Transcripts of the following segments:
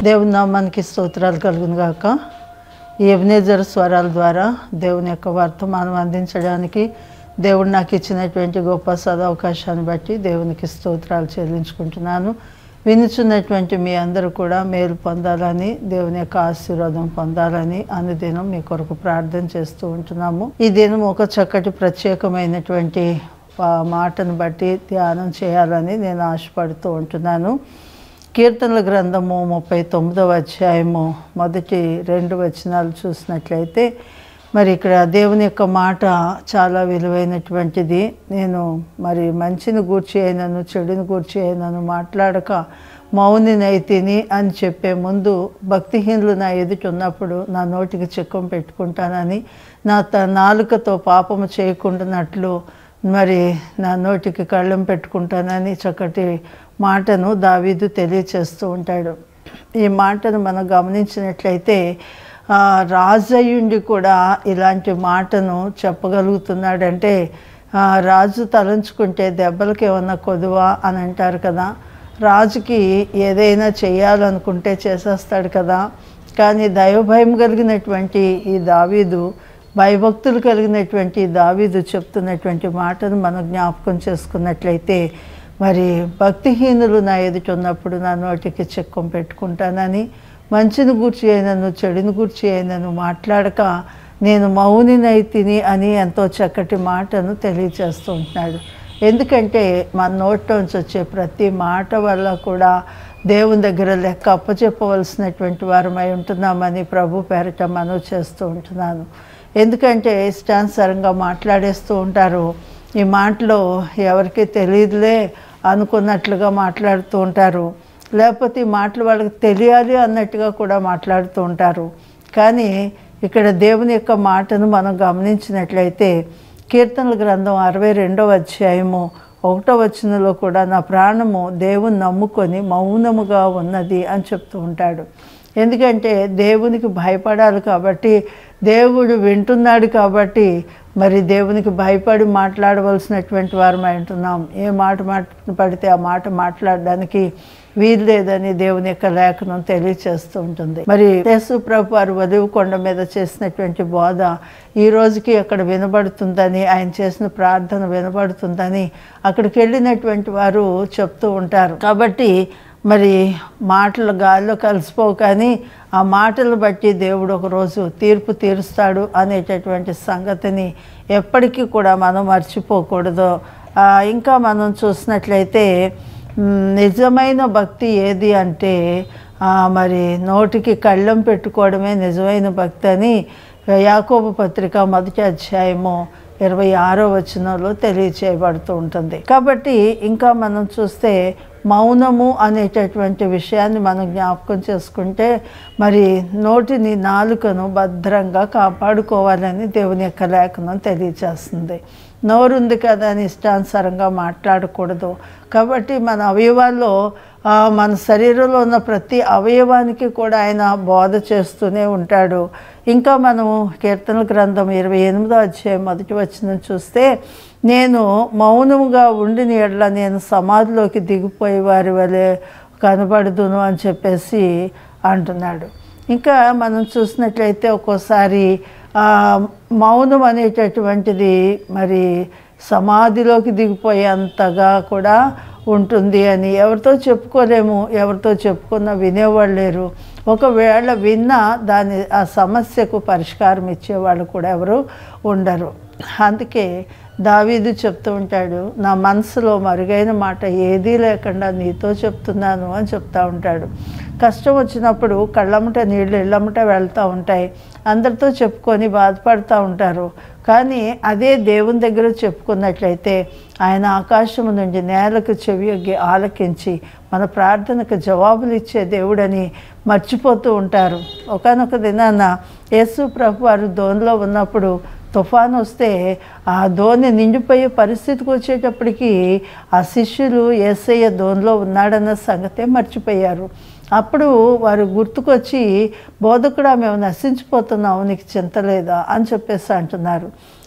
దేవుని నామానికి స్తోత్రాలు కలుగును గాక ఈ ఎబినేజర్ స్వరాల ద్వారా దేవుని యొక్క వర్తమానం అందించడానికి దేవుడు నాకు ఇచ్చినటువంటి గొప్ప సదవకాశాన్ని బట్టి దేవునికి స్తోత్రాలు చెల్లించుకుంటున్నాను వినుచున్నటువంటి మీ అందరూ కూడా మేలు పొందాలని దేవుని యొక్క ఆశీర్వాదం పొందాలని అనుదినం మీ కొరకు ప్రార్థన చేస్తూ ఉంటున్నాము ఈ దినం ఒక చక్కటి ప్రత్యేకమైనటువంటి ఆ, మాటను బట్టి ధ్యానం చేయాలని నేను ఆశపడుతూ ఉంటున్నాను కీర్తనల గ్రంథము ముప్పై తొమ్మిదవ అధ్యాయము మొదటి రెండు వచనాలు చూసినట్లయితే మరి ఇక్కడ దేవుని యొక్క మాట చాలా విలువైనటువంటిది నేను మరి మంచిని గూర్చి అయినను చెడుని గూర్చి అయినను మాట్లాడక మౌనినైతిని అని చెప్పే ముందు భక్తిహీనులు నా ఎదుట ఉన్నప్పుడు నా నోటికి చిక్కం పెట్టుకుంటానని నా త నాలుకతో పాపము చేయకుండానట్లు మరి నా నోటికి కళ్ళం పెట్టుకుంటానని చక్కటి మాటను దావీదు తెలియచేస్తూ ఉంటాడు ఈ మాటను మనం గమనించినట్లయితే ఆ, రాజయ్యుండి కూడా ఇలాంటి మాటను చెప్పగలుగుతున్నాడంటే ఆ, రాజు తలంచుకుంటే దెబ్బలకి ఏమన్నా కొదువా అని అంటారు కదా రాజుకి ఏదైనా చేయాలనుకుంటే చేసేస్తాడు కదా కానీ దైవభయం కలిగినటువంటి ఈ దావీదు భయభక్తులు కలిగినటువంటి దావీదు చెప్తున్నటువంటి మాటను మనం జ్ఞాపకం చేసుకున్నట్లయితే మరి భక్తిహీనులు నా ఎదుట ఉన్నప్పుడు నా నోటికి చిక్కం పెట్టుకుంటానని మంచిని గూర్చి అయినను చెడుని గూర్చి అయినను మాట్లాడక నేను మౌనినైతిని అని ఎంతో చక్కటి మాటను తెలియచేస్తూ ఉంటున్నాడు ఎందుకంటే మన నోట్లోంచి వచ్చే ప్రతి మాట వల్ల కూడా దేవుని దగ్గర లెక్క అప్పచెప్పవలసినటువంటి వారమై ఉంటున్నామని ప్రభు పేరట మనవి చేస్తూ ఉంటున్నాను ఎందుకంటే ఇష్టానుసారంగా మాట్లాడేస్తూ ఉంటారు ఈ మాటలో ఎవరికి తెలియదులే అనుకున్నట్లుగా మాట్లాడుతూ ఉంటారు లేకపోతే ఈ మాటలు వాళ్ళకి తెలియాలి అన్నట్టుగా కూడా మాట్లాడుతూ ఉంటారు కానీ ఇక్కడ దేవుని యొక్క మాటను మనం గమనించినట్లయితే కీర్తనల గ్రంథం అరవై రెండవ అధ్యాయము ఒకటో వచనంలో కూడా నా ప్రాణము దేవుని నమ్ముకొని మౌనముగా ఉన్నది అని చెప్తూ ఉంటాడు ఎందుకంటే దేవునికి భయపడాలి కాబట్టి దేవుడు వింటున్నాడు కాబట్టి మరి దేవునికి భయపడి మాట్లాడవలసినటువంటి వారమై ఉంటున్నాం ఏ మాట మాట పడితే ఆ మాట మాట్లాడడానికి వీలు లేదని దేవుని యొక్క లేఖనం తెలియచేస్తూ ఉంటుంది మరి యేసు ప్రభు వారు వధువు కొండ మీద చేసినటువంటి బోధ ఈ రోజుకి అక్కడ వినబడుతుందని ఆయన చేసిన ప్రార్థన వినబడుతుందని అక్కడికి వెళ్ళినటువంటి వారు చెప్తూ ఉంటారు కాబట్టి మరి మాటలు గాల్లో కలిసిపోవు కానీ ఆ మాటలు బట్టి దేవుడు ఒకరోజు తీర్పు తీరుస్తాడు అనేటటువంటి సంగతిని ఎప్పటికీ కూడా మనం మర్చిపోకూడదు ఆ, ఇంకా మనం చూసినట్లయితే మ్, నిజమైన భక్తి ఏది అంటే ఆ, మరి నోటికి కళ్ళం పెట్టుకోవడమే నిజమైన భక్తి అని యాకోబు పత్రిక మొదటి అధ్యాయము ఇరవై ఆరో వచనంలో తెలియచేయబడుతూ ఉంటుంది కాబట్టి ఇంకా మనం చూస్తే మౌనము అనేటటువంటి విషయాన్ని మనం జ్ఞాపకం చేసుకుంటే మరి నోటిని నాలుకను భద్రంగా కాపాడుకోవాలని దేవుని యొక్క లేఖనం తెలియచేస్తుంది నోరుంది కదా అని ఇష్టానుసారంగా మాట్లాడకూడదు కాబట్టి మన అవయవాల్లో ఆ, మన శరీరంలో ఉన్న ప్రతి అవయవానికి కూడా ఆయన బోధ చేస్తూనే ఉంటాడు ఇంకా మనము కీర్తన గ్రంథం ఇరవై ఎనిమిదో అధ్యాయం మొదటి వచ్చిన చూస్తే నేను మౌనముగా ఉండిన ఎడల నేను సమాధిలోకి దిగిపోయే వారి వలె కనబడుదును అని చెప్పేసి అంటున్నాడు ఇంకా మనం చూసినట్లయితే ఒక్కోసారి ఆ, మౌనం అనేటటువంటిది మరి సమాధిలోకి దిగిపోయేంతగా కూడా ఉంటుంది అని ఎవరితో చెప్పుకోలేము ఎవరితో చెప్పుకున్నా వినేవాళ్ళు లేరు ఒకవేళ విన్నా దాని ఆ సమస్యకు పరిష్కారం ఇచ్చేవాళ్ళు కూడా ఎవరు ఉండరు అందుకే దావీదు చెప్తూ ఉంటాడు నా మనసులో మరుగైన మాట ఏదీ లేకుండా నీతో చెప్తున్నాను అని చెప్తా ఉంటాడు కష్టం వచ్చినప్పుడు కళ్ళమ్మట నీళ్ళు ఇళ్ళమ్మట వెళ్తూ ఉంటాయి అందరితో చెప్పుకొని బాధపడుతూ ఉంటారు కానీ అదే దేవుని దగ్గర చెప్పుకున్నట్లయితే ఆయన ఆకాశము నుండి నేలకు చెవియొగ్గి ఆలకించి మన ప్రార్థనకు జవాబులు ఇచ్చే దేవుడని మర్చిపోతూ ఉంటారు ఒకనొక దినాన యేసు ప్రభు వారు దోనిలో ఉన్నప్పుడు తుఫాను వస్తే ఆ దోణి నిండిపోయే పరిస్థితికి వచ్చేటప్పటికి ఆ శిష్యులు ఏసయ్య దోనిలో ఉన్నాడన్న సంగతే మర్చిపోయారు అప్పుడు వారు గుర్తుకొచ్చి బోధకుడా మేము నశించిపోతున్నాము నీకు చింత లేదా అని చెప్పేసి అంటున్నారు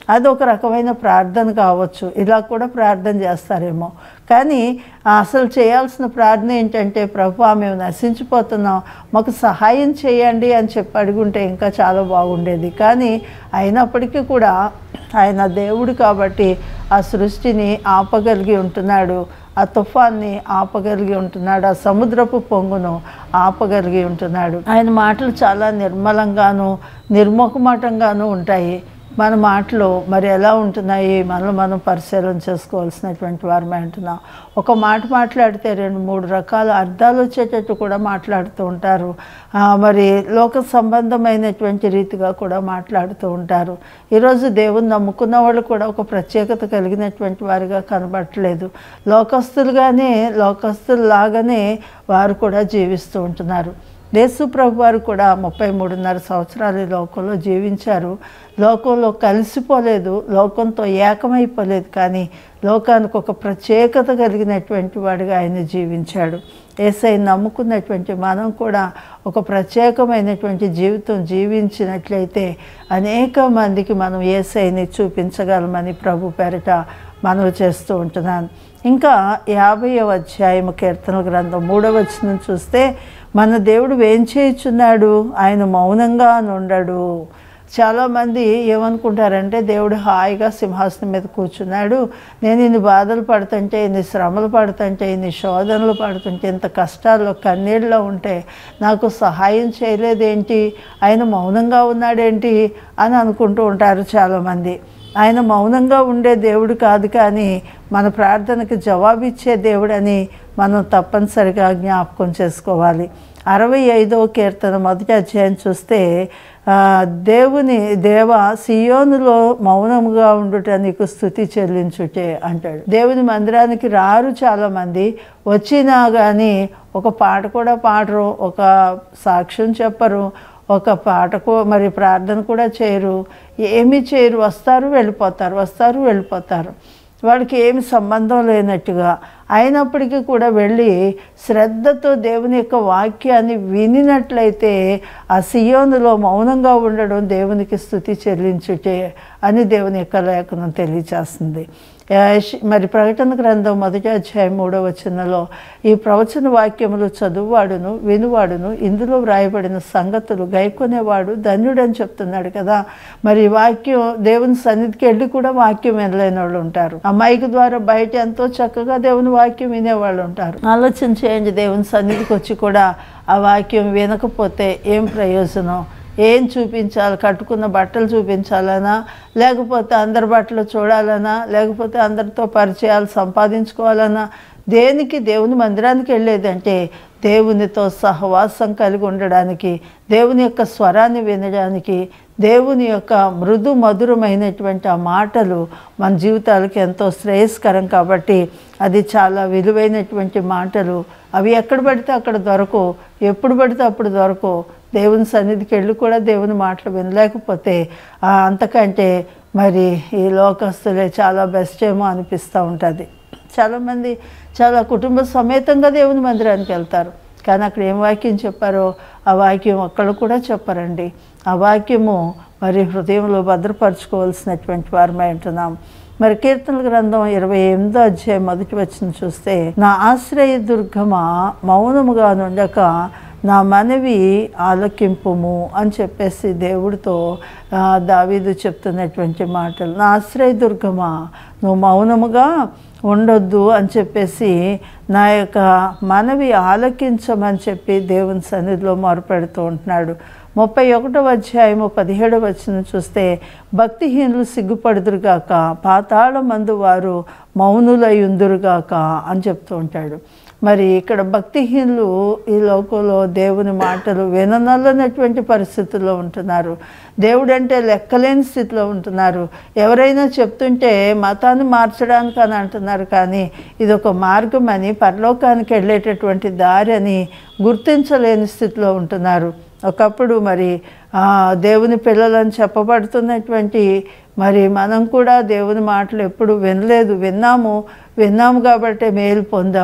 అది ఒక రకమైన ప్రార్థన కావచ్చు ఇలా కూడా ప్రార్థన చేస్తారేమో కానీ అసలు చేయాల్సిన ప్రార్థన ఏంటంటే ప్రభు మేము నశించిపోతున్నాం మాకు సహాయం చేయండి అని చెప్పి అడుగుంటే ఇంకా చాలా బాగుండేది కానీ అయినప్పటికీ కూడా ఆయన దేవుడు కాబట్టి ఆ సృష్టిని ఆపగలిగి ఉంటున్నాడు ఆ తుఫాన్ని ఆపగలిగి ఉంటున్నాడు ఆ సముద్రపు పొంగును ఆపగలిగి ఉంటున్నాడు ఆయన మాటలు చాలా నిర్మలంగాను నిర్ముఖమాటంగాను ఉంటాయి మన మాటలు మరి ఎలా ఉంటున్నాయి మనల్ని మనం పరిశీలన చేసుకోవాల్సినటువంటి వారమే అంటున్నాం ఒక మాట మాట్లాడితే రెండు మూడు రకాల అర్థాలు వచ్చేటట్టు కూడా మాట్లాడుతూ ఉంటారు ఆ, మరి లోక సంబంధమైనటువంటి రీతిగా కూడా మాట్లాడుతూ ఉంటారు ఈరోజు దేవుని నమ్ముకున్న వాళ్ళు కూడా ఒక ప్రత్యేకత కలిగినటువంటి వారిగా కనబడట్లేదు లోకస్తులుగానే లోకస్తుల్లాగానే వారు కూడా జీవిస్తూ ఉంటున్నారు యేసు ప్రభు వారు కూడా ముప్పై మూడున్నర సంవత్సరాలు ఈ లోకంలో జీవించారు లోకంలో కలిసిపోలేదు లోకంతో ఏకమైపోలేదు కానీ లోకానికి ఒక ప్రత్యేకత కలిగినటువంటి వాడిగా ఆయన జీవించాడు ఏసై నమ్ముకున్నటువంటి మనం కూడా ఒక ప్రత్యేకమైనటువంటి జీవితం జీవించినట్లయితే అనేక మందికి మనం ఏసైని చూపించగలమని ప్రభు పేరిట మనవి చేస్తూ ఉంటున్నాను ఇంకా యాభైవ అధ్యాయము కీర్తన గ్రంథం మూడవ వచనం చూస్తే మన దేవుడు ఏం చేయుచున్నాడు ఆయన మౌనంగా ఉండడు చాలామంది ఏమనుకుంటారంటే దేవుడు హాయిగా సింహాసనం మీద కూర్చున్నాడు నేను ఇన్ని బాధలు పడుతుంటే ఇన్ని శ్రమలు పడుతుంటే ఇన్ని శోధనలు పడుతుంటే ఇంత కష్టాల్లో కన్నీళ్ళలో ఉంటే నాకు సహాయం చేయలేదేంటి ఆయన మౌనంగా ఉన్నాడేంటి అని అనుకుంటూ ఉంటారు చాలామంది ఆయన మౌనంగా ఉండే దేవుడు కాదు కానీ మన ప్రార్థనకు జవాబిచ్చే దేవుడని మనం తప్పనిసరిగా జ్ఞాపకం చేసుకోవాలి అరవై ఐదవ కీర్తన మొదటి అధ్యాయం చూస్తే ఆ, దేవుని దేవ సియోనులో మౌనముగా ఉండుట నీకు స్థుతి చెల్లించుటే అంటాడు దేవుని మందిరానికి రారు చాలామంది వచ్చినా కానీ ఒక పాట కూడా పాడరు ఒక సాక్ష్యం చెప్పరు ఒక పాటకు మరి ప్రార్థన కూడా చేయరు ఏమీ చేయరు వస్తారు వెళ్ళిపోతారు వస్తారు వెళ్ళిపోతారు వాడికి ఏమి సంబంధం లేనట్టుగా అయినప్పటికీ కూడా వెళ్ళి శ్రద్ధతో దేవుని యొక్క వాక్యాన్ని వినినట్లయితే ఆ సియోనులో మౌనంగా ఉండడం దేవునికి స్థుతి చెల్లించుటే అని దేవుని యొక్క లేఖనం తెలియచేస్తుంది యెష్- మరి ప్రకటన గ్రంథం మొదటి అధ్యాయం మూడవ వచనంలో ఈ ప్రవచన వాక్యములు చదువువాడును వినువాడును ఇందులో వ్రాయబడిన సంగతులు గైకొనేవాడు ధన్యుడని చెప్తున్నాడు కదా మరి ఈ వాక్యం దేవుని సన్నిధికి వెళ్ళి కూడా వాక్యం వినలేని వాళ్ళు ఉంటారు ఆ మైక్ ద్వారా బయట ఎంతో చక్కగా దేవుని వాక్యం వినేవాళ్ళు ఉంటారు ఆలోచన చేయండి దేవుని సన్నిధికి వచ్చి కూడా ఆ వాక్యం వినకపోతే ఏం ప్రయోజనం ఏం చూపించాలి కట్టుకున్న బట్టలు చూపించాలనా లేకపోతే అందరి బట్టలు చూడాలనా లేకపోతే అందరితో పరిచయాలు సంపాదించుకోవాలనా దేనికి దేవుని మందిరానికి వెళ్ళేదంటే దేవునితో సహవాసం కలిగి ఉండడానికి దేవుని యొక్క స్వరాన్ని వినడానికి దేవుని యొక్క మృదు మధురమైనటువంటి ఆ మాటలు మన జీవితాలకి ఎంతో శ్రేయస్కరం కాబట్టి అది చాలా విలువైనటువంటి మాటలు అవి ఎక్కడ పడితే అక్కడ దొరకవు ఎప్పుడు పడితే అప్పుడు దొరకవు దేవుని సన్నిధికి వెళ్ళి కూడా దేవుని మాటలు వినలేకపోతే ఆ, అంతకంటే మరి ఈ లోకస్తులే చాలా బెస్ట్ ఏమో అనిపిస్తూ ఉంటుంది చాలామంది చాలా కుటుంబ సమేతంగా దేవుని మందిరానికి వెళ్తారు కానీ అక్కడ ఏం వాక్యం చెప్పారో ఆ వాక్యం ఒక్కళ్ళు కూడా చెప్పరండి ఆ వాక్యము మరి హృదయంలో భద్రపరచుకోవాల్సినటువంటి వారమై ఉంటున్నాం మరి కీర్తనల గ్రంథం ఇరవై ఎనిమిదో అధ్యాయం మొదటి వచ్చిన చూస్తే నా ఆశ్రయ దుర్గమ మౌనముగా నుండక నా మనవి ఆలకింపుము అని చెప్పేసి దేవుడితో ఆ, దావీదు చెప్తున్నటువంటి మాటలు నా ఆశ్రయ దుర్గమ నువ్వు మౌనముగా ఉండొద్దు అని చెప్పేసి నా యొక్క మనవి ఆలకించమని చెప్పి దేవుని సన్నిధిలో మొరపెడుతూ ఉంటున్నాడు ముప్పై ఒకటవ అధ్యాయము పదిహేడవ వచనం చూస్తే భక్తిహీనులు సిగ్గుపడుదురుగాక పాతాళ మందు వారు మౌనులై ఉందురుగాక అని చెప్తూ ఉంటాడు మరి ఇక్కడ భక్తిహీనులు ఈ లోకంలో దేవుని మాటలు విననల్లనటువంటి పరిస్థితుల్లో ఉంటున్నారు దేవుడు అంటే లెక్కలేని స్థితిలో ఉంటున్నారు ఎవరైనా చెప్తుంటే మతాన్ని మార్చడానికి అని అంటున్నారు కానీ ఇది ఒక మార్గం అని పరలోకానికి వెళ్ళేటటువంటి దారి అని గుర్తించలేని స్థితిలో ఉంటున్నారు ఒకప్పుడు మరి ఆ, దేవుని పిల్లలని చెప్పబడుతున్నటువంటి మరి మనం కూడా దేవుని మాటలు ఎప్పుడు వినలేదు విన్నాము విన్నాము కాబట్టి మేలు పొందాము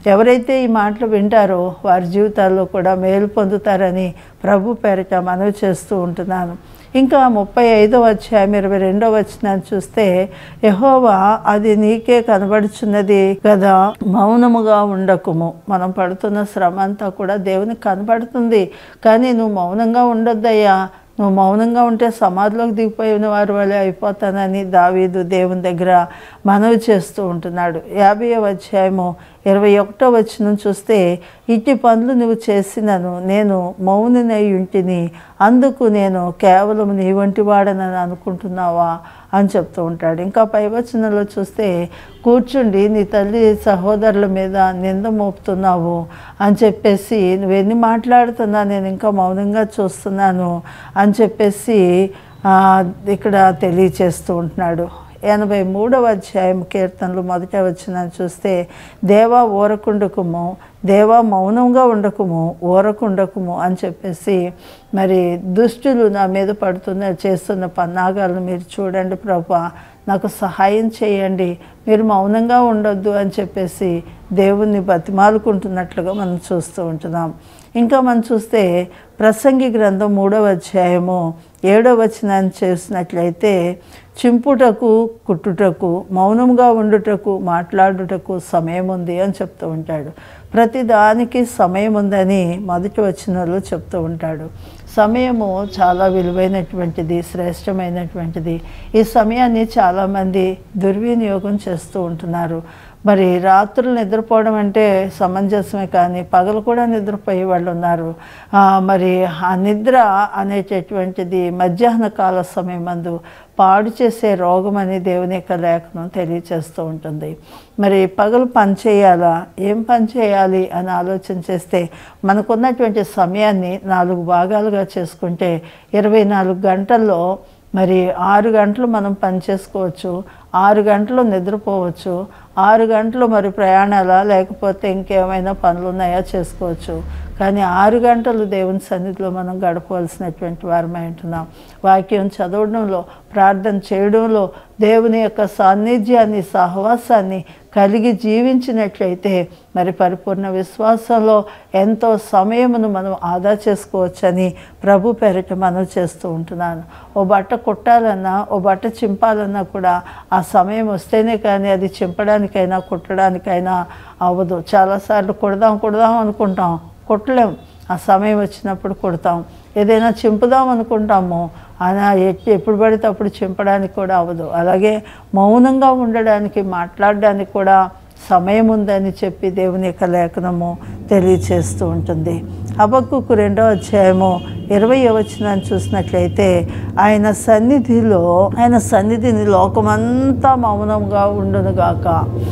ఎవరైతే ఈ మాటలు వింటారో వారి జీవితాల్లో కూడా మేలు పొందుతారని ప్రభు పేరిట మనవి చేస్తూ ఉంటున్నాను ఇంకా ముప్పై ఐదవ అధ్యాయం ఇరవై రెండవ వచనాన్ని చూస్తే యహోవా అది నీకే కనబడుచున్నది కదా మౌనముగా ఉండకుము మనం పడుతున్న శ్రమ అంతా కూడా దేవునికి కనబడుతుంది కానీ నువ్వు మౌనంగా ఉండొద్దయ్యా నువ్వు మౌనంగా ఉంటే సమాధిలోకి దిగిపోయిన వారి వల్ల అయిపోతానని దావీదు దేవుని దగ్గర మనవి చేస్తూ ఉంటున్నాడు యాభై అధ్యాయము ఇరవై ఒకటో వచ్చిన చూస్తే ఇట్టి పనులు నువ్వు చేసినను నేను మౌనినై ఉంటిని అందుకు నేను కేవలం నీ వంటి వాడనని అనుకుంటున్నావా అని చెప్తూ ఉంటాడు ఇంకా పై వచనంలో చూస్తే కూర్చుండి నీ తల్లి సహోదరుల మీద నింద మోపుతున్నావు అని చెప్పేసి నువ్వెన్ని మాట్లాడుతున్నా నేను ఇంకా మౌనంగా చూస్తున్నాను అని చెప్పేసి ఆ, ఇక్కడ తెలియచేస్తూ ఉంటున్నాడు ఎనభై మూడవ అధ్యాయం కీర్తనలు మొదట వచ్చిన చూస్తే దేవా ఊరకుండకుము దేవా మౌనంగా ఉండకుము ఊరకుండకుము అని చెప్పేసి మరి దుష్టులు నా మీద పడుతున్న చేస్తున్న పన్నాగాలను మీరు చూడండి ప్రభా నాకు సహాయం చేయండి మీరు మౌనంగా ఉండొద్దు అని చెప్పేసి దేవుణ్ణి బతిమాలుకుంటున్నట్లుగా మనం చూస్తూ ఉంటున్నాం ఇంకా మనం చూస్తే ప్రసంగి గ్రంథం మూడవ అధ్యాయము ఏడవ వచనాన్ని చేసినట్లయితే చింపుటకు కుట్టుటకు మౌనంగా ఉండుటకు మాట్లాడుటకు సమయం ఉంది అని చెప్తూ ఉంటాడు ప్రతి దానికి సమయం ఉందని మొదటి వచనంలో చెప్తూ ఉంటాడు సమయము చాలా విలువైనటువంటిది శ్రేష్టమైనటువంటిది ఈ సమయాన్ని చాలామంది దుర్వినియోగం చేస్తూ ఉంటున్నారు మరి రాత్రులు నిద్రపోవడం అంటే సమంజసమే కానీ పగలు కూడా నిద్రపోయే వాళ్ళు ఉన్నారు ఆ, మరి ఆ నిద్ర అనేటటువంటిది మధ్యాహ్న కాల సమయం మందు పాడు చేసే రోగం అని దేవుని యొక్క లేఖనం తెలియచేస్తూ ఉంటుంది మరి పగలు పని చేయాలా ఏం పని చేయాలి అని ఆలోచన చేస్తే మనకున్నటువంటి సమయాన్ని నాలుగు భాగాలుగా చేసుకుంటే ఇరవై నాలుగు గంటల్లో మరి ఆరు గంటలు మనం పని చేసుకోవచ్చు ఆరు గంటలు నిద్రపోవచ్చు ఆరు గంటలు మరి ప్రయాణాలా లేకపోతే ఇంకేమైనా పనులు ఉన్నాయా చేసుకోవచ్చు కానీ ఆరు గంటలు దేవుని సన్నిధిలో మనం గడపవలసినటువంటి వారమై ఉంటున్నాం వాక్యం చదవడంలో ప్రార్థన చేయడంలో దేవుని యొక్క సాన్నిధ్యాన్ని సహవాసాన్ని కలిగి జీవించినట్లయితే మరి పరిపూర్ణ విశ్వాసంలో ఎంతో సమయమును మనం ఆదా చేసుకోవచ్చని ప్రభు పేరిట మనం చేస్తూ ఉంటున్నాను ఓ బట్ట కుట్టాలన్నా ఓ బట్ట చింపాలన్నా కూడా ఆ సమయం వస్తేనే కానీ అది చింపడానికైనా కుట్టడానికైనా అవ్వదు చాలాసార్లు కుడదాం కుడదాం అనుకుంటాం కుట్టలేం ఆ సమయం వచ్చినప్పుడు కుడతాం ఏదైనా చింపుదాం అనుకుంటాము అలా ఎట్- ఎప్పుడు పడితే అప్పుడు చింపడానికి కూడా అవ్వదు అలాగే మౌనంగా ఉండడానికి మాట్లాడడానికి కూడా సమయం ఉందని చెప్పి దేవుని యొక్క లేఖనము తెలియచేస్తూ ఉంటుంది హబక్కుకు రెండో అధ్యాయము ఇరవై వచనాన్ని చూసినట్లయితే ఆయన సన్నిధిలో ఆయన సన్నిధిని లోకమంతా మౌనంగా ఉండునుగాక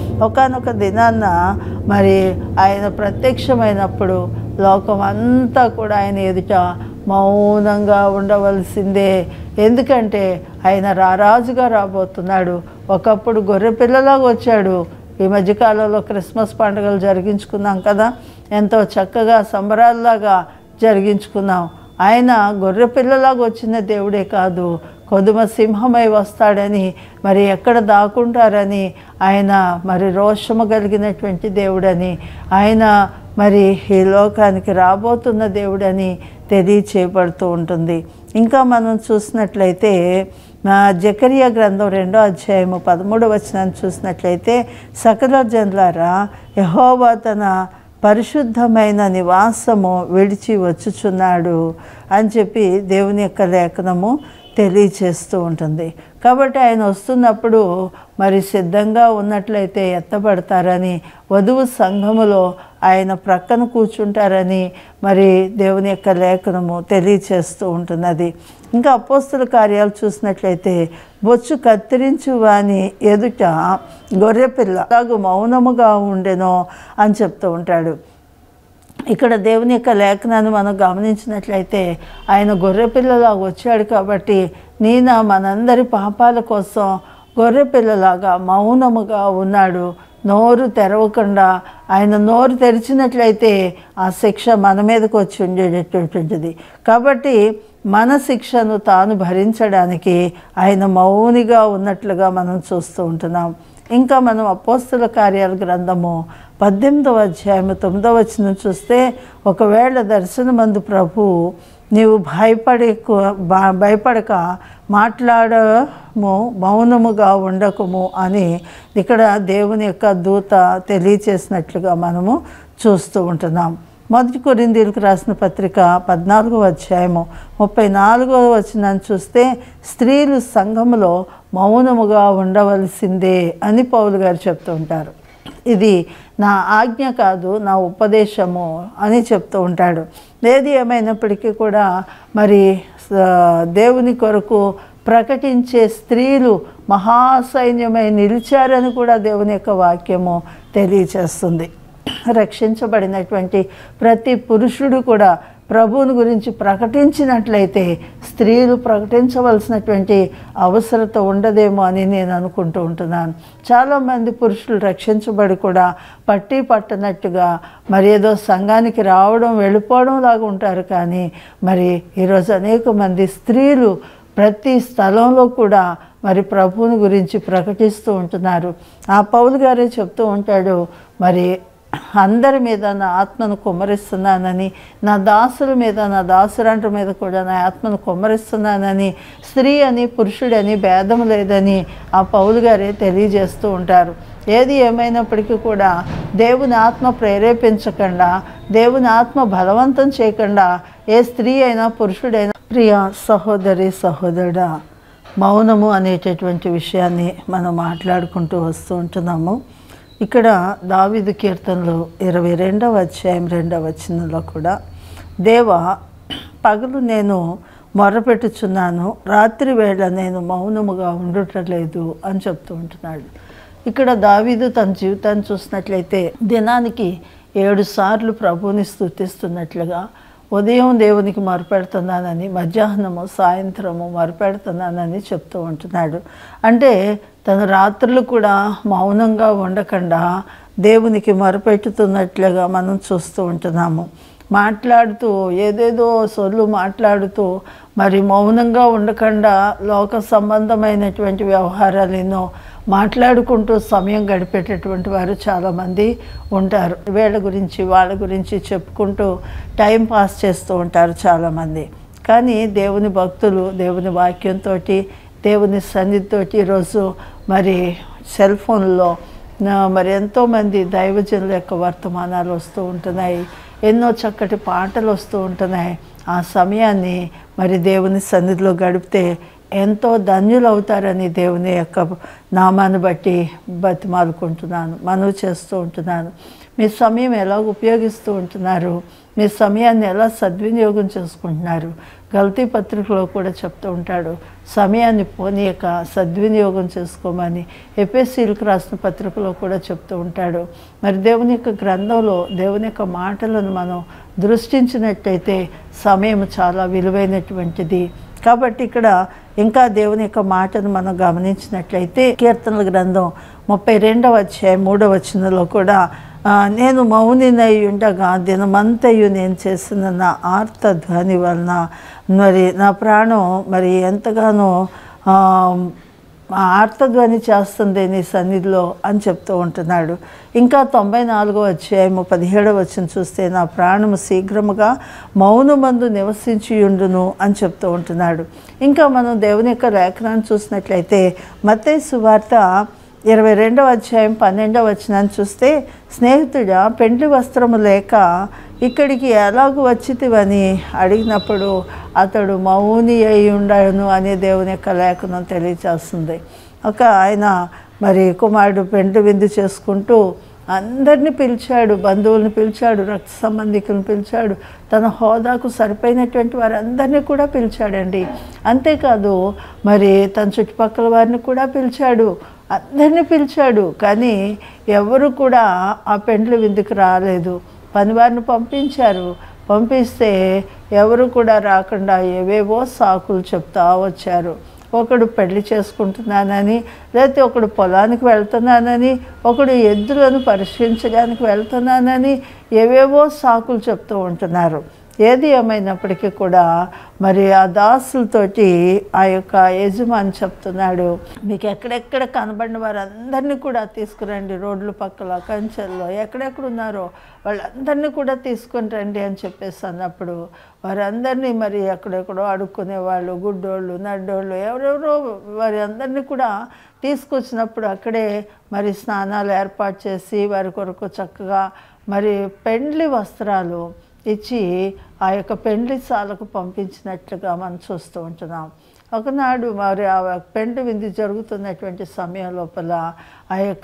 ఒకనొక దినాన్న మరి ఆయన ప్రత్యక్షమైనప్పుడు లోకం అంతా కూడా ఆయన ఎదుట మౌనంగా ఉండవలసిందే ఎందుకంటే ఆయన రారాజుగా రాబోతున్నాడు ఒకప్పుడు గొర్రె పిల్లలాగా వచ్చాడు ఈ మధ్యకాలంలో క్రిస్మస్ పండుగలు జరిగించుకున్నాం కదా ఎంతో చక్కగా సంబరాల్లాగా జరిగించుకున్నాం ఆయన గొర్రె పిల్లలాగా వచ్చిన దేవుడే కాదు కొదుమ సింహమై వస్తాడని మరి ఎక్కడ దాక్కుంటారని ఆయన మరి రోషము కలిగినటువంటి దేవుడని ఆయన మరి ఈ లోకానికి రాబోతున్న దేవుడని తెలియచేయబడుతూ ఉంటుంది ఇంకా మనం చూసినట్లయితే నా జకరియా గ్రంథం రెండో అధ్యాయము పదమూడవ వచనాన్ని చూసినట్లయితే సకల జనులారా యహోవా తన పరిశుద్ధమైన నివాసము విడిచి వచ్చుచున్నాడు అని చెప్పి దేవుని యొక్క లేఖనము తెలియచేస్తూ ఉంటుంది కాబట్టి ఆయన వస్తున్నప్పుడు మరి సిద్ధంగా ఉన్నట్లయితే ఎత్తబడతారని వధువు సంఘములో ఆయన ప్రక్కన కూర్చుంటారని మరి దేవుని యొక్క లేఖనము తెలియచేస్తూ ఉంటున్నది ఇంకా అపోస్తుల కార్యాలు చూసినట్లయితే బొచ్చు కత్తిరించు వాని ఎదుట గొర్రెపిల్ల అలాగూ మౌనముగా ఉండెనో అని చెప్తూ ఉంటాడు ఇక్కడ దేవుని యొక్క లేఖనాన్ని మనం గమనించినట్లయితే ఆయన గొర్రెపిల్లలాగా వచ్చాడు కాబట్టి నేను మనందరి పాపాల కోసం గొర్రెపిల్లలాగా మౌనముగా ఉన్నాడు నోరు తెరవకుండా ఆయన నోరు తెరిచినట్లయితే ఆ శిక్ష మన మీదకి వచ్చి ఉండేటటువంటిది కాబట్టి మన శిక్షను తాను భరించడానికి ఆయన మౌనిగా ఉన్నట్లుగా మనం చూస్తూ ఉంటున్నాం ఇంకా మనం అపోస్తుల కార్యాల గ్రంథము పద్దెనిమిదవ అధ్యాయము తొమ్మిదవ వచనం చూస్తే ఒకవేళ దర్శనమందు ప్రభు నీవు భయపడే బా- భయపడక మాట్లాడము మౌనముగా ఉండకము అని ఇక్కడ దేవుని యొక్క దూత తెలియచేసినట్లుగా మనము చూస్తూ ఉంటున్నాం మొదటి కొరిందీలకు రాసిన పత్రిక పద్నాలుగో అధ్యాయము ముప్పై నాలుగో వచనాన్ని చూస్తే స్త్రీలు సంఘములో మౌనముగా ఉండవలసిందే అని పౌలు గారు చెప్తూ ఉంటారు ఇది నా ఆజ్ఞ కాదు నా ఉపదేశము అని చెప్తూ ఉంటాడు ఏది ఏమైనప్పటికీ కూడా మరి స- దేవుని కొరకు ప్రకటించే స్త్రీలు మహాసైన్యమై నిలిచారని కూడా దేవుని యొక్క వాక్యము తెలియచేస్తుంది రక్షించబడినటువంటి ప్రతి పురుషుడు కూడా ప్రభువుని గురించి ప్రకటించినట్లయితే స్త్రీలు ప్రకటించవలసినటువంటి అవసరత ఉండదేమో అని నేను అనుకుంటూ ఉంటున్నాను చాలామంది పురుషులు రక్షించబడి కూడా పట్టి పట్టనట్టుగా మరి ఏదో సంఘానికి రావడం వెళ్ళిపోవడం లాగా ఉంటారు కానీ మరి ఈరోజు అనేక మంది స్త్రీలు ప్రతి స్థలంలో కూడా మరి ప్రభువుని గురించి ప్రకటిస్తూ ఉంటున్నారు ఆ పౌలు గారే చెప్తూ ఉంటాడు మరి అందరి మీద నా ఆత్మను కుమ్మరిస్తున్నానని నా దాసుల మీద నా దాసురంట మీద కూడా నా ఆత్మను కుమ్మరిస్తున్నానని స్త్రీ అని పురుషుడని భేదం లేదని ఆ పౌలు గారే తెలియజేస్తూ ఉంటారు ఏది ఏమైనప్పటికీ కూడా దేవుని ఆత్మ ప్రేరేపించకుండా దేవుని ఆత్మ బలవంతం చేయకుండా ఏ స్త్రీ అయినా పురుషుడైనా ప్రియ సహోదరి సహోదరుడా మౌనము అనేటటువంటి విషయాన్ని మనం మాట్లాడుకుంటూ వస్తూ ఉంటున్నాము ఇక్కడ దావిదు కీర్తనలు ఇరవై రెండవ అధ్యాయం రెండవ వచనంలో కూడా దేవ పగలు నేను మొరపెట్టుచున్నాను రాత్రి వేళ నేను మౌనముగా ఉండటలేదు అని చెప్తూ ఉంటున్నాడు ఇక్కడ దావీదు తన జీవితాన్ని చూసినట్లయితే దినానికి ఏడు సార్లు ప్రభువుని స్థుతిస్తున్నట్లుగా ఉదయం దేవునికి మొరపెడుతున్నానని మధ్యాహ్నము సాయంత్రము మొరపెడుతున్నానని చెప్తూ ఉంటున్నాడు అంటే తను రాత్రులు కూడా మౌనంగా ఉండకుండా దేవునికి మొరపెట్టుతున్నట్లుగా మనం చూస్తూ ఉంటున్నాము మాట్లాడుతూ ఏదేదో సొల్లు మాట్లాడుతూ మరి మౌనంగా ఉండకుండా లోక సంబంధమైనటువంటి వ్యవహారాలు ఎన్నో మాట్లాడుకుంటూ సమయం గడిపేటటువంటి వారు చాలామంది ఉంటారు వీళ్ళ గురించి వాళ్ళ గురించి చెప్పుకుంటూ టైం పాస్ చేస్తూ ఉంటారు చాలామంది కానీ దేవుని భక్తులు దేవుని వాక్యంతో దేవుని సన్నిధితోటి ఈరోజు మరి సెల్ ఫోన్లో నా- మరి ఎంతోమంది దైవజనుల యొక్క వర్తమానాలు వస్తూ ఉంటున్నాయి ఎన్నో చక్కటి పాటలు వస్తూ ఉంటున్నాయి ఆ సమయాన్ని మరి దేవుని సన్నిధిలో గడిపితే ఎంతో ధన్యులు అవుతారని దేవుని యొక్క నామాన్ని బట్టి బతిమాలుకుంటున్నాను మనవి చేస్తూ ఉంటున్నాను మీ సమయం ఎలా ఉపయోగిస్తూ ఉంటున్నారు మీ సమయాన్ని ఎలా సద్వినియోగం చేసుకుంటున్నారు గల్తీ పత్రికలో కూడా చెప్తూ ఉంటాడు సమయాన్ని పోనీయక సద్వినియోగం చేసుకోమని ఎపిఎస్సీలకు రాసిన పత్రికలో కూడా చెప్తూ ఉంటాడు మరి దేవుని యొక్క గ్రంథంలో దేవుని యొక్క మాటలను మనం దృష్టించినట్టయితే సమయం చాలా విలువైనటువంటిది కాబట్టి ఇక్కడ ఇంకా దేవుని యొక్క మాటను మనం గమనించినట్లయితే కీర్తనల గ్రంథం ముప్పై రెండవ అధ్యాయం మూడవ వచనంలో కూడా ఆ, నేను మౌనినై ఉండగా దినమంతయు నేను చేసిన నా ఆర్త ధ్వని వలన మరి నా ప్రాణం మరి ఎంతగానో ఆ, ఆ ఆర్తధ్వని చేస్తుంది నీ సన్నిధిలో అని చెప్తూ ఉంటున్నాడు ఇంకా తొంభై నాలుగో అధ్యాయము పదిహేడవ వచ్చిన చూస్తే నా ప్రాణము శీఘ్రముగా మౌనమందు నివసించియుండును అని చెప్తూ ఉంటున్నాడు ఇంకా మనం దేవుని యొక్క లేఖనాన్ని చూసినట్లయితే మత్తయి సువార్త ఇరవై రెండవ అధ్యాయం పన్నెండవ వచనాన్ని చూస్తే స్నేహితుడా పెండ్లి వస్త్రము లేక ఇక్కడికి ఎలాగూ వచ్చితివని అడిగినప్పుడు అతడు మౌని అయి ఉండను అనే దేవుని యొక్క లేఖనం తెలియచేస్తుంది ఒక ఆయన మరి కుమారుడు పెండ్లి విందు చేసుకుంటూ అందరిని పిలిచాడు బంధువులను పిలిచాడు రక్త సంబంధికులను పిలిచాడు తన హోదాకు సరిపోయినటువంటి వారందరినీ కూడా పిలిచాడండి అంతేకాదు మరి తన చుట్టుపక్కల వారిని కూడా పిలిచాడు అందరినీ పిలిచాడు కానీ ఎవరు కూడా ఆ పెండ్లి విందుకు రాలేదు పనివారిని పంపించారు పంపిస్తే ఎవరు కూడా రాకుండా ఏవేవో సాకులు చెప్తా వచ్చారు ఒకడు పెళ్లి చేసుకుంటున్నానని లేకపోతే ఒకడు పొలానికి వెళ్తున్నానని ఒకడు ఎద్దులను పరిశీలించడానికి వెళ్తున్నానని ఏవేవో సాకులు చెప్తూ ఉంటున్నారు ఏది ఏమైనప్పటికీ కూడా మరి ఆ దాసులతోటి ఆ యొక్క యజమాని చెప్తున్నాడు మీకు ఎక్కడెక్కడ కనబడిన వారందరినీ కూడా తీసుకురండి రోడ్ల పక్కల కంచెల్లో ఎక్కడెక్కడ ఉన్నారో వాళ్ళందరినీ కూడా తీసుకొని రండి అని చెప్పేసి అన్నప్పుడు వారందరినీ మరి ఎక్కడెక్కడో అడుక్కునే వాళ్ళు గుడ్డోళ్ళు నడ్డోళ్ళు ఎవరెవరో వారి అందరినీ కూడా తీసుకొచ్చినప్పుడు అక్కడే మరి స్నానాలు ఏర్పాటు చేసి వారి కొరకు చక్కగా మరి పెండ్లి వస్త్రాలు ఇచ్చి ఆ యొక్క పెండ్లి సాలకు పంపించినట్లుగా మనం చూస్తూ ఉంటున్నాం ఒకనాడు మరి ఆ పెండు విందు జరుగుతున్నటువంటి సమయం లోపల ఆ యొక్క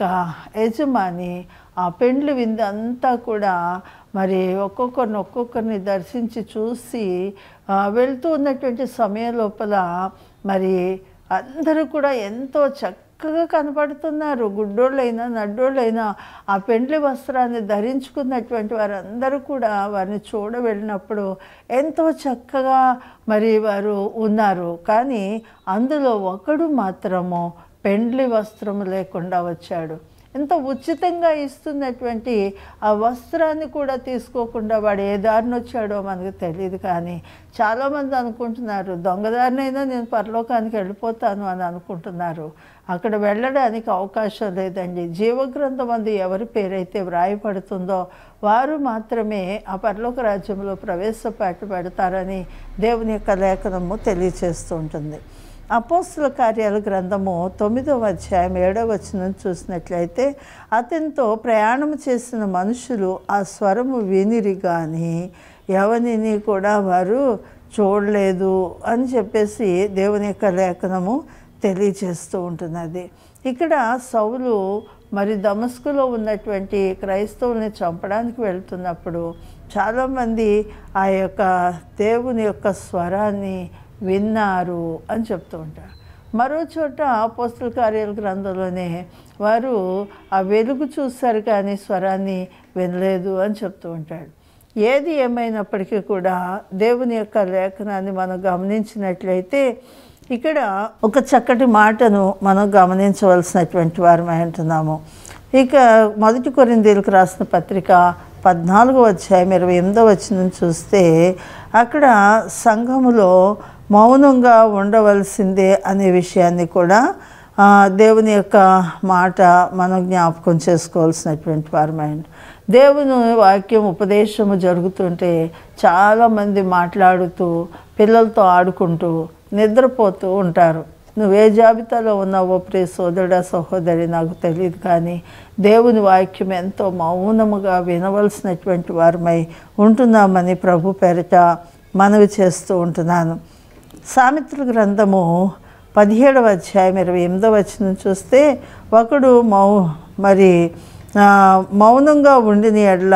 యజమాని ఆ పెండ్లి విందు అంతా కూడా మరి ఒక్కొక్కరిని ఒక్కొక్కరిని దర్శించి చూసి ఆ, వెళ్తూ ఉన్నటువంటి సమయం లోపల మరి అందరూ కూడా ఎంతో చక్కగా కనపడుతున్నారు గుడ్డోళ్ళైనా నడ్డోళ్ళైనా ఆ పెండ్లి వస్త్రాన్ని ధరించుకున్నటువంటి వారందరూ కూడా వారిని చూడ వెళ్ళినప్పుడు ఎంతో చక్కగా మరి వారు ఉన్నారు కానీ అందులో ఒకడు మాత్రము పెండ్లి వస్త్రము లేకుండా వచ్చాడు ఎంత ఉచితంగా ఇస్తున్నటువంటి ఆ వస్త్రాన్ని కూడా తీసుకోకుండా వాడు ఏ దారిని వచ్చాడో మనకు తెలియదు కానీ చాలామంది అనుకుంటున్నారు దొంగదారినైనా నేను పరలోకానికి వెళ్ళిపోతాను అని అనుకుంటున్నారు అక్కడ వెళ్ళడానికి అవకాశం లేదండి జీవగ్రంథం అందు ఎవరి పేరైతే వ్రాయపడుతుందో వారు మాత్రమే ఆ పరలోక రాజ్యంలో ప్రవేశపాటు పెడతారని దేవుని యొక్క లేఖనము తెలియచేస్తూ ఉంటుంది అపోస్తుల కార్యాల గ్రంథము తొమ్మిదవ అధ్యాయం ఏడవ వచనం చూసినట్లయితే అతనితో ప్రయాణం చేసిన మనుషులు ఆ స్వరము వినిరి కానీ ఎవరిని కూడా వారు చూడలేదు అని చెప్పేసి దేవుని యొక్క లేఖనము తెలియచేస్తూ ఉంటున్నది ఇక్కడ సౌలు మరి దమస్కులో ఉన్నటువంటి క్రైస్తవుల్ని చంపడానికి వెళ్తున్నప్పుడు చాలామంది ఆ యొక్క దేవుని యొక్క స్వరాన్ని విన్నారు అని చెప్తూ ఉంటారు మరో చోట పోస్టల్ కార్యాల గ్రంథంలోనే వారు ఆ వెలుగు చూస్తారు కానీ స్వరాన్ని వినలేదు అని చెప్తూ ఉంటాడు ఏది ఏమైనప్పటికీ కూడా దేవుని యొక్క లేఖనాన్ని మనం గమనించినట్లయితే ఇక్కడ ఒక చక్కటి మాటను మనం గమనించవలసినటువంటి వారమై ఉంటున్నాము ఇక మొదటి కొరిందీలకు రాసిన పత్రిక పద్నాలుగో అధ్యాయం ఇరవై ఎనిమిదో వచ్చిన చూస్తే అక్కడ సంఘములో మౌనంగా ఉండవలసిందే అనే విషయాన్ని కూడా ఆ, దేవుని యొక్క మాట మనం జ్ఞాపకం చేసుకోవాల్సినటువంటి వారమైంది దేవుని వాక్యం ఉపదేశము జరుగుతుంటే చాలామంది మాట్లాడుతూ పిల్లలతో ఆడుకుంటూ నిద్రపోతూ ఉంటారు నువ్వే జాబితాలో ఉన్నావో ప్రియ సోదరుడా సహోదరి నాకు తెలియదు కానీ దేవుని వాక్యం ఎంతో మౌనముగా వినవలసినటువంటి వారమై ఉంటున్నామని ప్రభు పేరిట మనవి చేస్తూ ఉంటున్నాను సామెతల గ్రంథము పదిహేడవ అధ్యాయం ఇరవై ఎనిమిదవ వచనం చూస్తే ఒకడు మౌ మరి ఆ, మౌనంగా ఉండిన ఎడ్ల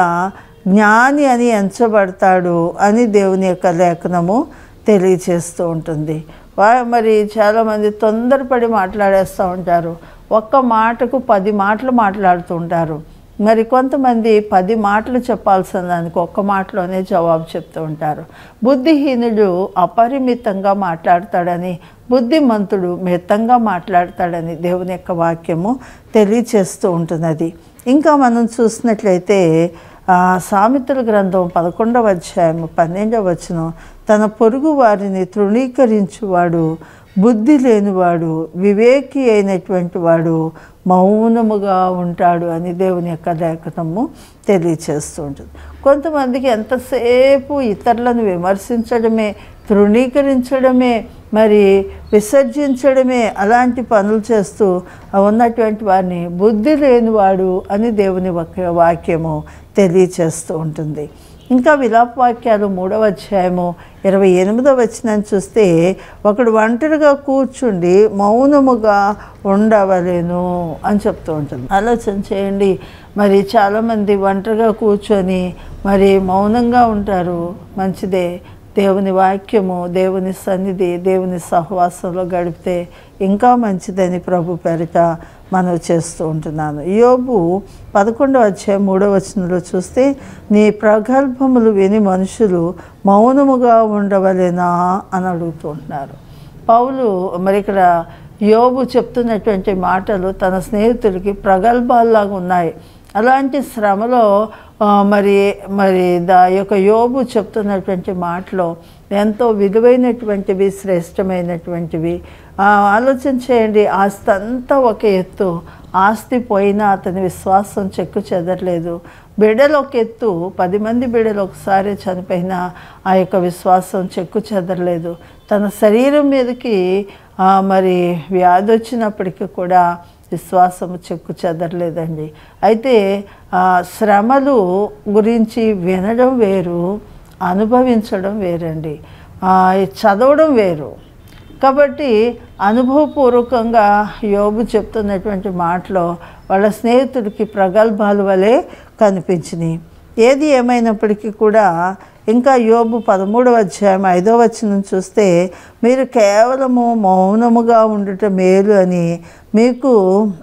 జ్ఞాని అని ఎంచబడతాడు అని దేవుని యొక్క లేఖనము తెలియచేస్తూ ఉంటుంది వా- మరి చాలామంది తొందరపడి మాట్లాడేస్తూ ఉంటారు ఒక్క మాటకు పది మాటలు మాట్లాడుతూ ఉంటారు మరి కొంతమంది పది మాటలు చెప్పాల్సిన దానికి ఒక్క మాటలోనే జవాబు చెప్తూ ఉంటారు బుద్ధిహీనుడు అపరిమితంగా మాట్లాడతాడని బుద్ధిమంతుడు మితంగా మాట్లాడతాడని దేవుని యొక్క వాక్యము తెలియచేస్తూ ఉంటున్నది ఇంకా మనం చూసినట్లయితే ఆ, సామెతల గ్రంథం పదకొండవ అధ్యాయం పన్నెండవ వచనం తన పొరుగు వారిని తృణీకరించువాడు బుద్ధి లేనివాడు వివేకి అయినటువంటి వాడు మౌనముగా ఉంటాడు అని దేవుని యొక్క లేఖనము తెలియచేస్తూ ఉంటుంది కొంతమందికి ఎంతసేపు ఇతరులను విమర్శించడమే తృణీకరించడమే మరి విసర్జించడమే అలాంటి పనులు చేస్తూ ఉన్నటువంటి వారిని బుద్ధి లేనివాడు అని దేవుని వాక్య- వాక్యము తెలియచేస్తూ ఉంటుంది ఇంకా విలాప వాక్యాలు మూడవ అధ్యాయము ఇరవై ఎనిమిదవ వచనం చూస్తే ఒకడు ఒంటరిగా కూర్చుండి మౌనముగా ఉండవలేను అని చెప్తూ ఉంటుంది ఆలోచన చేయండి మరి చాలామంది ఒంటరిగా కూర్చొని మరి మౌనంగా ఉంటారు మంచిదే దేవుని వాక్యము దేవుని సన్నిధి దేవుని సహవాసంలో గడిపితే ఇంకా మంచిదని ప్రభు పేరిట మనం చేస్తూ ఉంటున్నాను యోబు పదకొండవ అధ్యాయం మూడవ వచనంలో చూస్తే నీ ప్రగల్భములు విని మనుషులు మౌనముగా ఉండవలేనా అని అడుగుతూ ఉంటున్నారు పౌలు మరి ఇక్కడ యోబు చెప్తున్నటువంటి మాటలు తన స్నేహితుడికి ప్రగల్భాల్లాగా ఉన్నాయి అలాంటి శ్రమలో ఆ, మరి మరి దా యొక్క యోబు చెప్తున్నటువంటి మాటలో ఎంతో విలువైనటువంటివి శ్రేష్టమైనటువంటివి ఆ, ఆలోచన చేయండి ఆస్తి అంతా ఒక ఎత్తు ఆస్తి పోయినా అతని విశ్వాసం చెక్కు చెదరలేదు బిడ్డలు ఒక ఎత్తు పది మంది బిడ్డలు ఒకసారి చనిపోయినా ఆ యొక్క విశ్వాసం చెక్కు చెదరలేదు తన శరీరం మీదకి ఆ, మరి వ్యాధి వచ్చినప్పటికీ కూడా విశ్వాసము చెక్కు చెదరలేదండి అయితే ఆ, శ్రమలు గురించి వినడం వేరు అనుభవించడం వేరండి ఆ, చదవడం వేరు కాబట్టి అనుభవపూర్వకంగా యోబు చెప్తున్నటువంటి మాటలో వాళ్ళ స్నేహితుడికి ప్రగల్భాల వలె కనిపించినాయి ఏది ఏమైనప్పటికీ కూడా ఇంకా యోబు పదమూడవ అధ్యాయం ఐదో వచనం చూస్తే మీరు కేవలము మౌనముగా ఉండుట మేలు అని మీకు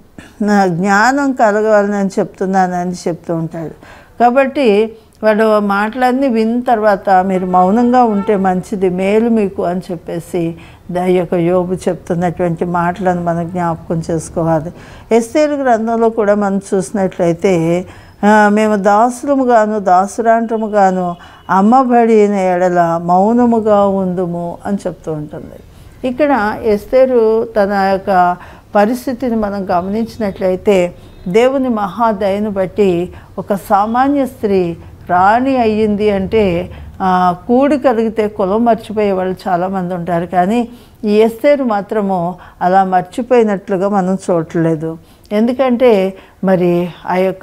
నా జ్ఞానం కలగవాలని చెప్తున్నానని చెప్తూ ఉంటాడు కాబట్టి వాడు మాటలన్నీ విన్న తర్వాత మీరు మౌనంగా ఉంటే మంచిది మేలు మీకు అని చెప్పేసి దా యొక్క యోబు చెప్తున్నటువంటి మాటలను మనం జ్ఞాపకం చేసుకోవాలి ఎస్తేరు గ్రంథంలో కూడా మనం చూసినట్లయితే ఆ, మేము దాసులముగాను దాసురాంటముగాను అమ్మబడిన ఎడల మౌనముగా ఉందుము అని చెప్తూ ఉంటుంది ఇక్కడ ఎస్తేరు తన యొక్క పరిస్థితిని మనం గమనించినట్లయితే దేవుని మహాదయను బట్టి ఒక సామాన్య స్త్రీ రాణి అయ్యింది అంటే ఆ, కూడి కలిగితే కులం మర్చిపోయే వాళ్ళు చాలామంది ఉంటారు కానీ ఈ ఎస్తేరు మాత్రము అలా మర్చిపోయినట్లుగా మనం చూడట్లేదు ఎందుకంటే మరి ఆ యొక్క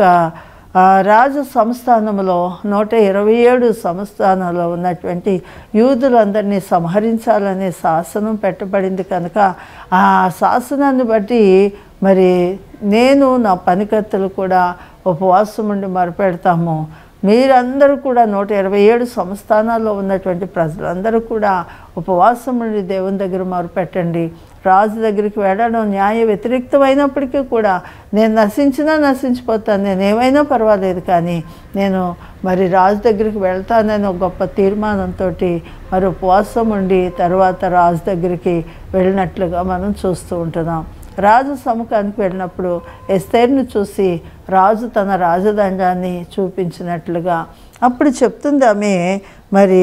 ఆ రాజు సంస్థానంలో నూట ఇరవై ఏడు సంస్థానంలో ఉన్నటువంటి యూదులందరినీ సంహరించాలనే శాసనం పెట్టబడింది కనుక ఆ శాసనాన్ని బట్టి మరి నేను నా పనికత్తెలు కూడా ఉపవాసం ఉండి మొరపెడతాము మీరందరూ కూడా నూట ఇరవై ఏడు సంస్థానాల్లో ఉన్నటువంటి ప్రజలందరూ కూడా ఉపవాసం ఉండి దేవుని దగ్గర మొరపెట్టండి రాజు దగ్గరికి వెళ్ళడం న్యాయ వ్యతిరేక్తమైనప్పటికీ కూడా నేను నశించినా నశించిపోతాను నేను ఏమైనా పర్వాలేదు కానీ నేను మరి రాజు దగ్గరికి వెళ్తానని ఒక గొప్ప తీర్మానంతో మరి ఉపవాసం ఉండి తర్వాత రాజు దగ్గరికి వెళ్ళినట్లుగా మనం చూస్తూ ఉంటున్నాం రాజు సముఖానికి వెళ్ళినప్పుడు ఎస్తేర్ను చూసి రాజు తన రాజదండాన్ని చూపించినట్లుగా అప్పుడు చెప్తుంది ఆమె మరి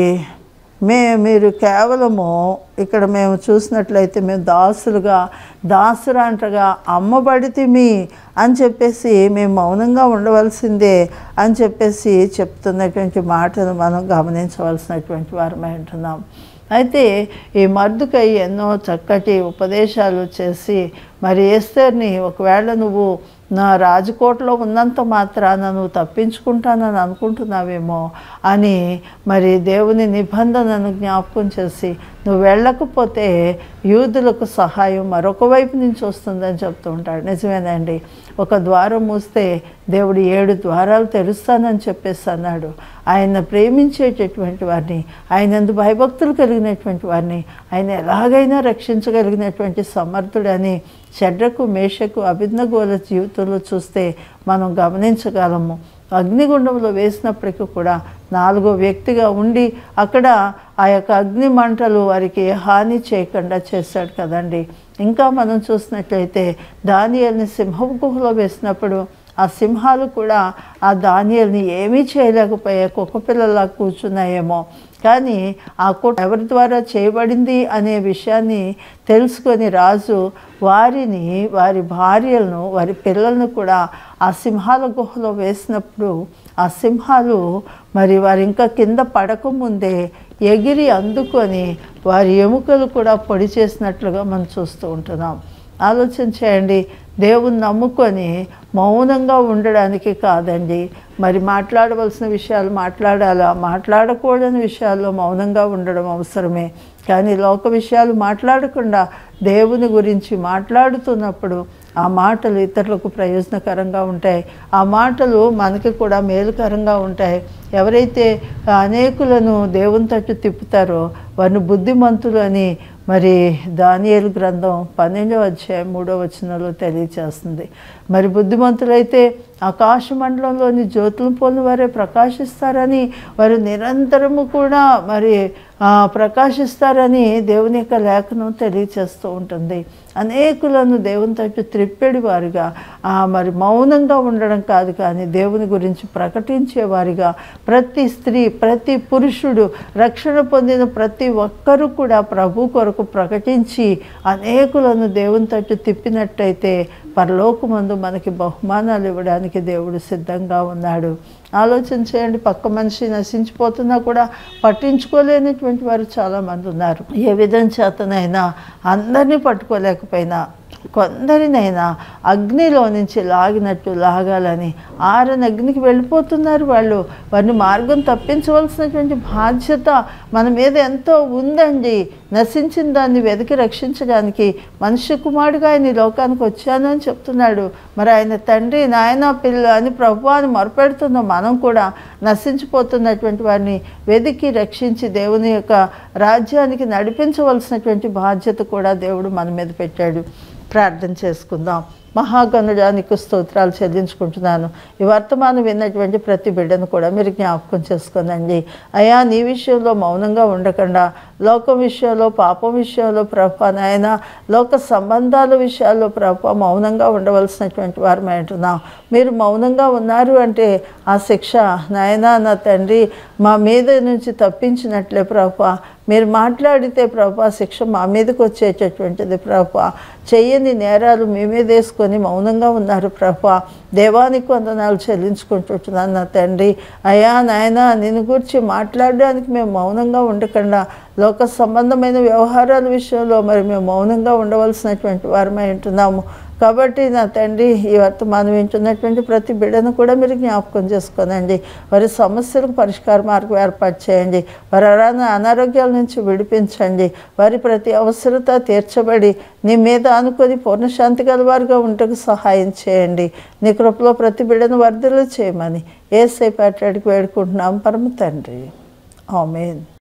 మే మీరు కేవలము ఇక్కడ మేము చూసినట్లయితే మేము దాసులుగా దాసురాంటగా అమ్మబడితిమి అని చెప్పేసి మేము మౌనంగా ఉండవలసిందే అని చెప్పేసి చెప్తున్నటువంటి మాటను మనం గమనించవలసినటువంటి వారమై ఉంటున్నాం అయితే ఈ మర్దుకై ఎన్నో చక్కటి ఉపదేశాలు చేసి మరి ఎస్తేర్ని ఒకవేళ నువ్వు నా రాజకోటలో ఉన్నంత మాత్రాన నువ్వు తప్పించుకుంటానని అనుకుంటున్నావేమో అని మరి దేవుని నిబంధనను జ్ఞాపకం చేసి నువ్వు వెళ్ళకపోతే యూదులకు సహాయం మరొక వైపు నుంచి వస్తుందని చెప్తూ ఉంటాడు నిజమేనండి ఒక ద్వారం మూస్తే దేవుడు ఏడు ద్వారాలు తెరుస్తానని చెప్పేసి అన్నాడు ఆయన ప్రేమించేటటువంటి వారిని ఆయన ఎందు భయభక్తులు కలిగినటువంటి వారిని ఆయన ఎలాగైనా రక్షించగలిగినటువంటి సమర్థుడని షడ్రకు మేషకు అభిజ్ఞగోల జీవితంలో చూస్తే మనం గమనించగలము అగ్నిగుండంలో వేసినప్పటికీ కూడా నాలుగో వ్యక్తిగా ఉండి అక్కడ ఆ యొక్క అగ్ని మంటలు వారికి ఏ హాని చేయకుండా చేశాడు కదండి ఇంకా మనం చూసినట్లయితే దానియల్ని సింహపు గుహలో వేసినప్పుడు ఆ సింహాలు కూడా ఆ ధాన్యాల్ని ఏమీ చేయలేకపోయాయి కుక్క పిల్లలా కూర్చున్నాయేమో కానీ ఆ కుట్ర ఎవరి ద్వారా చేయబడింది అనే విషయాన్ని తెలుసుకొని రాజు వారిని వారి భార్యలను వారి పిల్లలను కూడా ఆ సింహాల గుహలో వేసినప్పుడు ఆ సింహాలు మరి వారు ఇంకా కింద పడకముందే ఎగిరి అందుకొని వారి ఎముకలు కూడా పొడి చేసినట్లుగా మనం చూస్తూ ఉంటున్నాం ఆలోచన చేయండి దేవుని నమ్ముకొని మౌనంగా ఉండడానికి కాదండి మరి మాట్లాడవలసిన విషయాలు మాట్లాడాలా మాట్లాడకూడని విషయాల్లో మౌనంగా ఉండడం అవసరమే కానీ లోక విషయాలు మాట్లాడకుండా దేవుని గురించి మాట్లాడుతున్నప్పుడు ఆ మాటలు ఇతరులకు ప్రయోజనకరంగా ఉంటాయి ఆ మాటలు మనకి కూడా మేలుకరంగా ఉంటాయి ఎవరైతే అనేకులను దేవుని తట్టు తిప్పుతారో వారిని బుద్ధిమంతులు అని మరి దానియేలు గ్రంథం పన్నెండవ అధ్యాయం మూడవ వచనంలో తెలియచేస్తుంది మరి బుద్ధిమంతులైతే ఆకాశ మండలంలోని జ్యోతులు పోలిన వారే ప్రకాశిస్తారని వారు నిరంతరము కూడా మరి ఆ, ప్రకాశిస్తారని దేవుని యొక్క లేఖనం తెలియచేస్తూ ఉంటుంది అనేకులను దేవుని తట్టు త్రిప్పెడి వారిగా ఆ, మరి మౌనంగా ఉండడం కాదు కానీ దేవుని గురించి ప్రకటించేవారిగా ప్రతి స్త్రీ ప్రతి పురుషుడు రక్షణ పొందిన ప్రతి ఒక్కరూ కూడా ప్రభు కొరకు ప్రకటించి అనేకులను దేవుని తట్టు తిప్పినట్టయితే పరలోకమందు మనకి బహుమానాలు ఇవ్వడానికి దేవుడు సిద్ధంగా ఉన్నాడు ఆలోచన చేయండి పక్క మనిషి నశించిపోతున్నా కూడా పట్టించుకోలేనటువంటి వారు చాలామంది ఉన్నారు ఏ విధం చేతనైనా అందరినీ పట్టుకోలేకపోయినా కొందరినైనా అగ్నిలో నుంచి లాగినట్టు లాగాలని ఆరని అగ్నికి వెళ్ళిపోతున్నారు వాళ్ళు వారిని మార్గం తప్పించవలసినటువంటి బాధ్యత మన మీద ఎంతో ఉందండి నశించిన దాన్ని వెతికి రక్షించడానికి మనుష్య కుమారుడుగా ఆయన ఈ లోకానికి వచ్చాను అని చెప్తున్నాడు మరి ఆయన తండ్రి నాయన పిల్ల అని ప్రభు అని మొరపెడుతున్న మనం కూడా నశించిపోతున్నటువంటి వారిని వెతికి రక్షించి దేవుని యొక్క రాజ్యానికి నడిపించవలసినటువంటి బాధ్యత కూడా దేవుడు మన మీద పెట్టాడు ప్రార్థన చేసుకుందాం మహాగణుడానికి స్తోత్రాలు చెల్లించుకుంటున్నాను ఈ వర్తమానం విన్నటువంటి ప్రతి బిడ్డను కూడా మీరు జ్ఞాపకం చేసుకోనండి అయా నీ విషయంలో మౌనంగా ఉండకుండా లోకం విషయంలో పాపం విషయంలో ప్రభ నాయన లోక సంబంధాల విషయాల్లో ప్రభ మౌనంగా ఉండవలసినటువంటి వారు అంటున్నాం మీరు మౌనంగా ఉన్నారు అంటే ఆ శిక్ష నాయన నా తండ్రి మా మీద నుంచి తప్పించినట్లే ప్రభ మీరు మాట్లాడితే ప్రభా శిక్ష మా మీదకి వచ్చేటటువంటిది ప్రభా చెయ్యని నేరాలు మీ మీద వేసుకొని మౌనంగా ఉన్నారు ప్రభా దేవానికి వందనాలు చెల్లించుకుంటుంటున్నాను నా తండ్రి అయా నాయన నిన్ను గురించి మాట్లాడడానికి మేము మౌనంగా ఉండకుండా లోక సంబంధమైన వ్యవహారాల విషయంలో మరి మేము మౌనంగా ఉండవలసినటువంటి వారమై ఉంటున్నాము కాబట్టి నా తండ్రి ఈ వర్తమానం వింటున్నటువంటి ప్రతి బిడ్డను కూడా మీరు జ్ఞాపకం చేసుకోనండి వారి సమస్యలకు పరిష్కార మార్గం ఏర్పాటు చేయండి వారి అనా అనారోగ్యాల నుంచి విడిపించండి వారి ప్రతి అవసరత తీర్చబడి నీ మీద ఆనుకొని పూర్ణశాంతి గలవారుగా ఉంటకు సహాయం చేయండి నీ కృపలో ప్రతి బిడ్డను వర్ధలు చేయమని ఏ సేపు అట్లాడికి వేడుకుంటున్నాం పరమ తండ్రి ఆమెన్